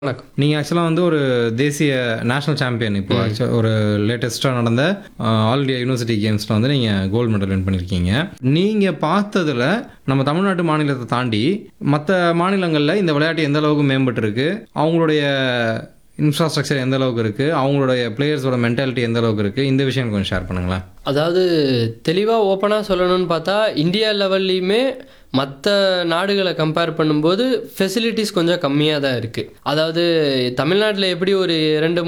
வணக்கம் நீங்கள் ஆக்சுவலாக வந்து ஒரு தேசிய நேஷனல் சாம்பியன் இப்போ actual- ஒரு லேட்டஸ்ட்டாக நடந்த ஆல் இண்டியா யூனிவர்சிட்டி கேம்ஸில் வந்து நீங்கள் கோல்டு மெடல் வின் பண்ணியிருக்கீங்க நீங்கள் பார்த்ததுல நம்ம தமிழ்நாட்டு மாநிலத்தை தாண்டி மற்ற மாநிலங்களில் இந்த விளையாட்டு எந்த அளவுக்கு மேம்பட்டிருக்கு அவங்களுடைய இன்ஃப்ராஸ்ட்ரக்சர் எந்த அளவுக்கு இருக்குது அவங்களுடைய பிளேயர்ஸோட மென்டாலிட்டி எந்த அளவுக்கு இருக்குது இந்த விஷயம் கொஞ்சம் ஷேர் பண்ணுங்களேன் அதாவது தெளிவாக ஓப்பனாக சொல்லணும்னு பார்த்தா இந்தியா லெவல்லையுமே மற்ற நாடுகளை கம்பேர் பண்ணும்போது ஃபெசிலிட்டிஸ் கொஞ்சம் கம்மியாக தான் இருக்குது அதாவது தமிழ்நாட்டில் எப்படி ஒரு இரண்டு